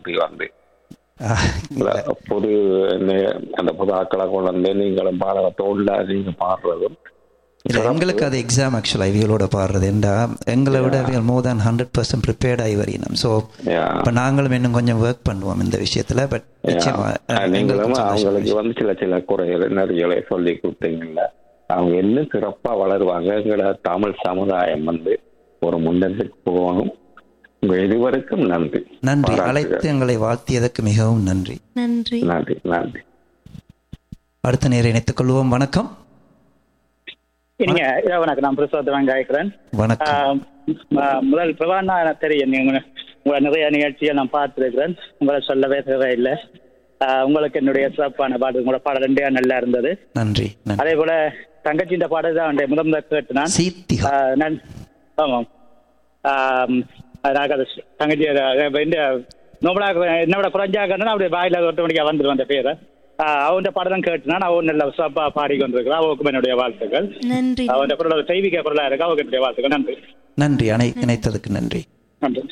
நன்றி வந்து ஆஹ், இல்ல. பொது நே- அந்த பொது ஆக்களை கொண்டு வந்து நீங்களும் பாடகத்தோட நீங்க பாடுறதும் இல்ல எங்களுக்கு அது எக்ஸாம் ஆக்சுவலாக இவங்களோட பாடுறது ஏண்டா எங்களை விட இவங்க more than hundred percent prepared ஆகி வரையணும் ஸோ Yeah. இப்போ நாங்களும் இன்னும் கொஞ்சம் ஒர்க் பண்ணுவோம் இந்த விஷயத்துல பட் நிச்சயமா Yeah. அஹ், நீங்களும் எங்களுக்கும் சந்தோஷம். அவங்களுக்கு வந்து சில சில குறைகளை நிறைகளை சொல்லி கொடுத்தீங்கல்ல அவங்க இன்னும் சிறப்பா வளருவாங்க எங்களோட தமிழ் சமுதாயம் வந்து ஒரு முன்னேற்றத்துக்கு போகணும் உங்க இருவருக்கும் நன்றி நன்றி பாராட்டுகள். அழைத்து எங்களை வாழ்த்தியதற்கு மிகவும் நன்றி நன்றி நன்றி நன்றி அடுத்த நேரம் இணைத்துக் கொள்வோம் வணக்கம் நீங்க வணக்கம் நான் பிரசாத் கேட்கிறேன் வணக்கம் முதல் பிரபானா எனக்கு தெரியும் நீங்க உங்களை நிறைய நிகழ்ச்சியை நான் பார்த்துருக்கிறேன் உங்களை சொல்லவே தேவையில்லை ஆஹ் உங்களுக்கு என்னுடைய சிறப்பான பாடல் உங்களோட பாடல் ரெண்டே நல்லா இருந்தது நன்றி நன்றி அதே போல தங்கச்சியின் பாடல் தான் அந்த முதல் முதல் கேட்டு நான் சீத்திகா ஆஹ் நான் ஆமாம் ஆம், அதனால அது தங்கச்சி அது இந்த நோபலாக என்னோட குறைஞ்சாக்கன்னா அப்படியே வாயில ஒட்டு மணிக்கா வந்துடும் அந்த பேரை அவன் பாடலாம் கேட்டு நான் அவன் நல்ல சிறப்பா பாடிக்கொண்டிருக்கிறான் அவருக்கும் என்னுடைய வாழ்த்துக்கள் நன்றி அவன் குரல் தெய்வீக குரலா இருக்கு அவருக்கு என்னுடைய வாழ்த்துக்கள் நன்றி நன்றி அணை இணைத்ததுக்கு நன்றி நன்றி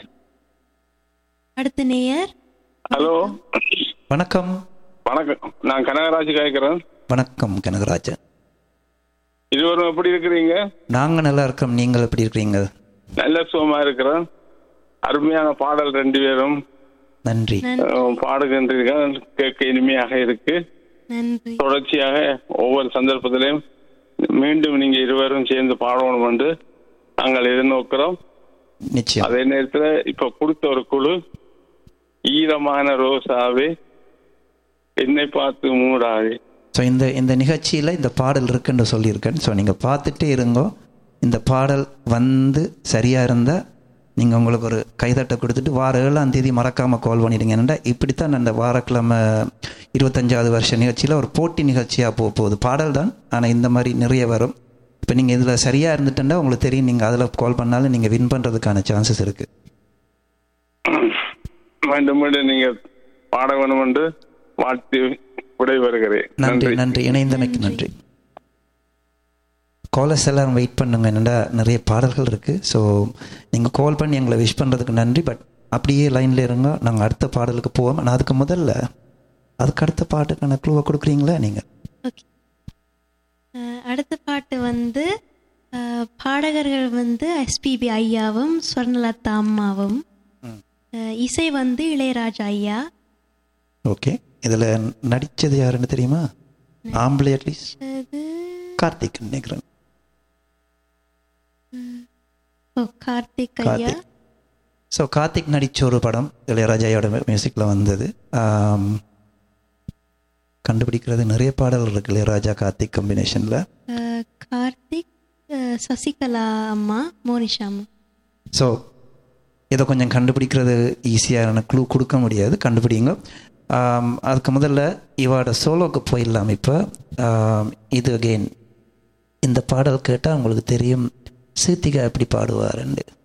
அடுத்த நேயர் ஹலோ வணக்கம் வணக்கம் நான் கனகராஜ் கேட்கிறேன் வணக்கம் கனகராஜன் இருவரும் எப்படி இருக்கிறீங்க நாங்க நல்லா இருக்கோம் நீங்கள் எப்படி இருக்கிறீங்க நல்ல சுகமா இருக்கிறேன் அருமையான பாடல் ரெண்டு பேரும் நன்றி அஹ், பாடுகின்றீர்கள் கேட்க இனிமையாக இருக்கு நன்றி தொடர்ச்சியாக ஒவ்வொரு சந்தர்ப்பத்திலையும் மீண்டும் நீங்க இருவரும் சேர்ந்து பாடணும் என்று நாங்கள் எதிர்நோக்கிறோம் நிச்சயம் அதே நேரத்துல இப்ப கொடுத்த ஒரு குழு ஈரமான ரோசாவே என்னை பார்த்து மூடாதே ஸோ இந்த இந்த நிகழ்ச்சியில் இந்த பாடல் இருக்குன்னு சொல்லியிருக்கேன் ஸோ நீங்கள் பார்த்துட்டே இருங்கோ இந்த பாடல் வந்து சரியாக இருந்தால் நீங்கள் உங்களுக்கு ஒரு கைதட்டை கொடுத்துட்டு வார ஏழாம் தேதி மறக்காமல் கால் பண்ணிடுங்க ஏன்னா இப்படித்தான் அந்த வாரக்கிழமை இருபத்தஞ்சாவது வருஷ நிகழ்ச்சியில் ஒரு போட்டி நிகழ்ச்சியாக போக போகுது பாடல் தான் ஆனால் இந்த மாதிரி நிறைய வரும் இப்போ நீங்கள் இதில் சரியாக இருந்துட்டா உங்களுக்கு தெரியும் நீங்கள் அதில் கால் பண்ணாலும் நீங்கள் வின் பண்ணுறதுக்கான சான்சஸ் இருக்குது மீண்டும் மீண்டும் நீங்க பாட வேணும் என்று வாழ்த்தி விடைபெறுகிறேன் நன்றி நன்றி இணைந்தமைக்கு நன்றி காலர்ஸ் எல்லாரும் வெயிட் பண்ணுங்க என்னடா நிறைய பாடல்கள் இருக்குது ஸோ நீங்கள் கால் பண்ணி எங்களை விஷ் பண்ணுறதுக்கு நன்றி பட் அப்படியே லைனில் இருங்க நாங்கள் அடுத்த பாடலுக்கு போவோம் ஆனால் அதுக்கு முதல்ல அதுக்கு அடுத்த பாட்டுக்கான க்ளூவை கொடுக்குறீங்களா நீங்கள் ஓகே அஹ், அடுத்த பாட்டு வந்து அஹ், பாடகர்கள் வந்து எஸ்பிபி ஐயாவும் ஸ்வர்ணலதா அம்மாவும் அஹ், இசை வந்து இளையராஜா ஐயா ஓகே இதில் நடித்தது யாருன்னு தெரியுமா ஆம்பளை அட்லீஸ்ட் அது கார்த்திக் நினைக்கிறேன் ஓ கார்த்திக் ஐயா கார்த்திக் ஸோ கார்த்திக் நடித்த ஒரு படம் இளையராஜாயோட மியூசிக்கில் வந்தது ஆம், கண்டுபிடிக்கிறது நிறைய பாடல்கள் இருக்கு இளையராஜா கார்த்திக் காம்பினேஷனில் அஹ், கார்த்திக் அஹ், சசிகலா அம்மா மோனிஷா அம்மா ஸோ இதை கொஞ்சம் கண்டுபிடிக்கிறது ஈஸியான க்ளூ கொடுக்க முடியாது கண்டுபிடிங்க ஆம், அதுக்கு முதல்ல இவாட சோலோக்கு போயிடலாம் இப்போ ஆம், இது அகெயின் இந்த பாடல் கேட்டால் உங்களுக்கு தெரியும் சீத்திகா எப்படி பாடுவாருன்னு